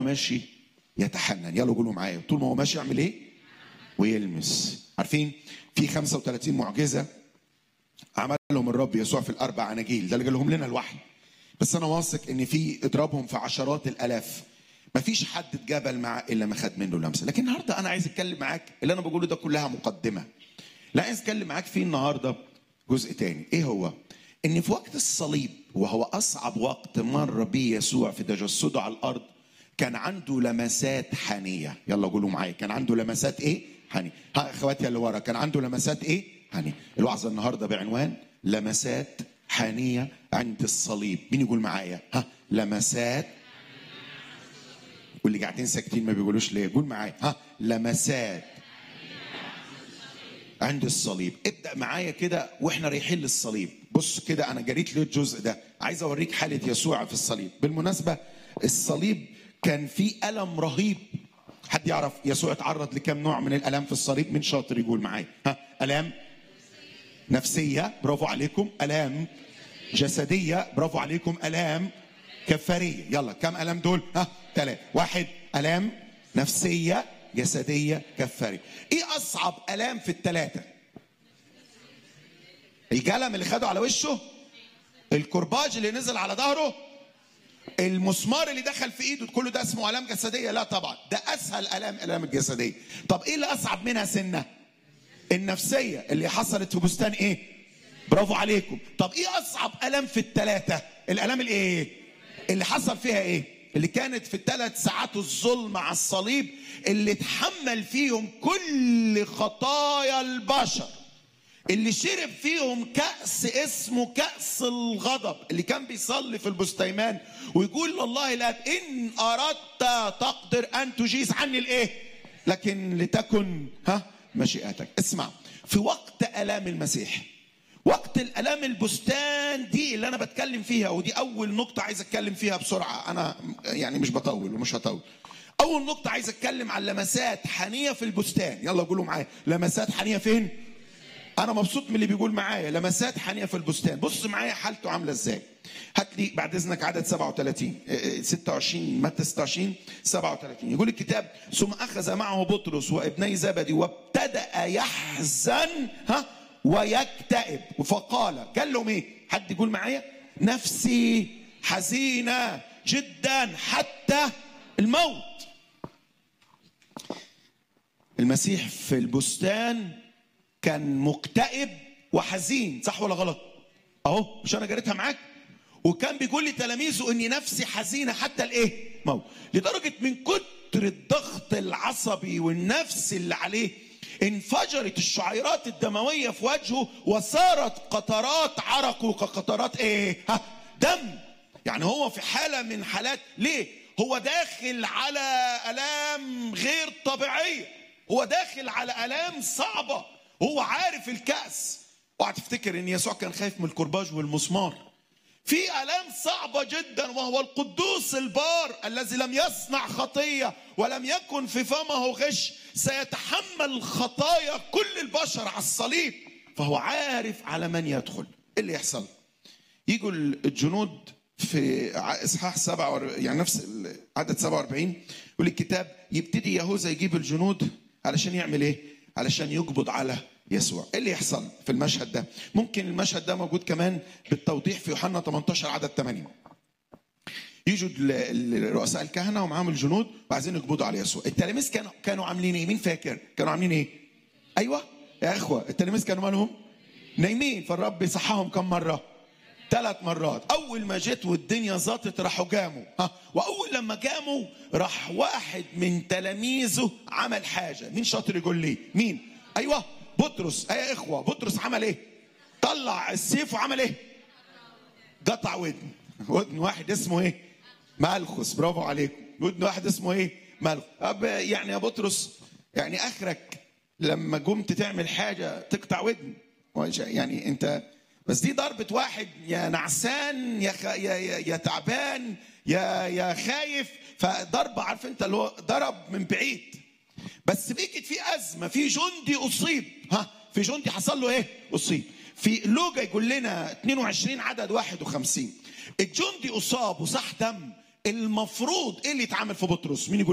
ماشي يتحنن يلا قولوا معايا طول ما هو ماشي يعمل ايه ويلمس عارفين في 35 معجزه عملهم الرب يسوع في الاربع اناجيل ده اللي قال لهم لنا الوحي بس انا واثق ان في اضرابهم في عشرات الالاف مفيش حد اتجابل معاه الا ما خد منه لمسه لكن النهارده انا عايز اتكلم معاك اللي انا بقوله ده كلها مقدمه لا عايز اتكلم معاك فيه النهارده جزء تاني ايه هو ان في وقت الصليب وهو اصعب وقت مر به يسوع في تجسده على الارض كان عنده لمسات حانيه يلا قولوا معايا كان عنده لمسات ايه حانيه ها اخواتي اللي ورا كان عنده لمسات ايه حانيه الوعظه النهارده بعنوان لمسات حانيه عند الصليب مين يقول معايا ها لمسات واللي قاعدين ساكتين ما بيقولوش ليه قول معايا ها لمسات عند الصليب ابدا معايا كده واحنا رايحين للصليب بص كده انا جريت ليه الجزء ده عايز اوريك حاله يسوع في الصليب بالمناسبه الصليب كان فيه الم رهيب حد يعرف يسوع اتعرض لكم نوع من الالام في الصليب من شاطر يقول معايا ها الام نفسيه برافو عليكم الام جسديه برافو عليكم الام كفاريه يلا كم الم دول ها ثلاثه واحد الام نفسيه جسديه كفاريه ايه اصعب الام في الثلاثه القلم اللي خده على وشه الكرباج اللي نزل على ظهره المسمار اللي دخل في ايده كله ده اسمه الام جسديه لا طبعا ده اسهل الام الام الجسديه طب ايه اللي اصعب منها سنه النفسيه اللي حصلت في بستان ايه برافو عليكم طب ايه اصعب الم في الثلاثه الالام الايه اللي حصل فيها ايه اللي كانت في الثلاث ساعات الظلم على الصليب اللي اتحمل فيهم كل خطايا البشر اللي شرب فيهم كأس اسمه كأس الغضب اللي كان بيصلي في البستيمان ويقول لله الآب إن أردت تقدر أن تجيز عني الإيه لكن لتكن ها مشيئتك اسمع في وقت آلام المسيح وقت الالام البستان دي اللي انا بتكلم فيها ودي اول نقطه عايز اتكلم فيها بسرعه انا يعني مش بطول ومش هطول اول نقطه عايز اتكلم عن لمسات حنيه في البستان يلا قولوا معايا لمسات حنيه فين انا مبسوط من اللي بيقول معايا لمسات حنيه في البستان بص معايا حالته عامله ازاي هات لي بعد اذنك عدد 37 اه، 26 متى 26 37 يقول الكتاب ثم اخذ معه بطرس وابني زبدي وابتدا يحزن ها ويكتئب فقال قال لهم ايه حد يقول معايا نفسي حزينه جدا حتى الموت المسيح في البستان كان مكتئب وحزين صح ولا غلط اهو مش انا جريتها معاك وكان بيقول لتلاميذه اني نفسي حزينه حتى الايه موت لدرجه من كتر الضغط العصبي والنفس اللي عليه انفجرت الشعيرات الدمويه في وجهه وصارت قطرات عرقه كقطرات ايه ها دم يعني هو في حاله من حالات ليه هو داخل على الام غير طبيعيه هو داخل على الام صعبه هو عارف الكاس اوعى تفتكر ان يسوع كان خايف من الكرباج والمسمار في الام صعبه جدا وهو القدوس البار الذي لم يصنع خطيه ولم يكن في فمه غش سيتحمل خطايا كل البشر على الصليب فهو عارف على من يدخل ايه اللي يحصل يجوا الجنود في اصحاح 7 يعني نفس عدد 47 يقول الكتاب يبتدي يهوذا يجيب الجنود علشان يعمل ايه؟ علشان يقبض على يسوع، ايه اللي يحصل في المشهد ده؟ ممكن المشهد ده موجود كمان بالتوضيح في يوحنا 18 عدد 8 يجوا ال- رؤساء الكهنه ومعاهم الجنود وعايزين يقبضوا على يسوع، التلاميذ كانوا كانوا عاملين ايه؟ مين فاكر؟ كانوا عاملين ايه؟ ايوه يا اخوه التلاميذ كانوا مالهم؟ نايمين فالرب يصحاهم كم مره؟ ثلاث مرات اول ما جيت والدنيا زاطت راحوا جاموا ها واول لما جاموا راح واحد من تلاميذه عمل حاجه مين شاطر يقول لي مين ايوه بطرس اي يا اخوه بطرس عمل ايه طلع السيف وعمل ايه قطع ودن ودن واحد اسمه ايه مالخس برافو عليكم ودن واحد اسمه ايه مالخس أب يعني يا بطرس يعني اخرك لما قمت تعمل حاجه تقطع ودن يعني انت بس دي ضربة واحد يا نعسان يا خ... يا, يا يا تعبان يا يا خايف فضربة عارف انت اللي هو ضرب من بعيد بس بيجي في أزمة في جندي أصيب ها في جندي حصل له إيه؟ أصيب في لوجا يقول لنا 22 عدد 51 الجندي أصاب وصح دم المفروض ايه اللي يتعمل في بطرس مين يقول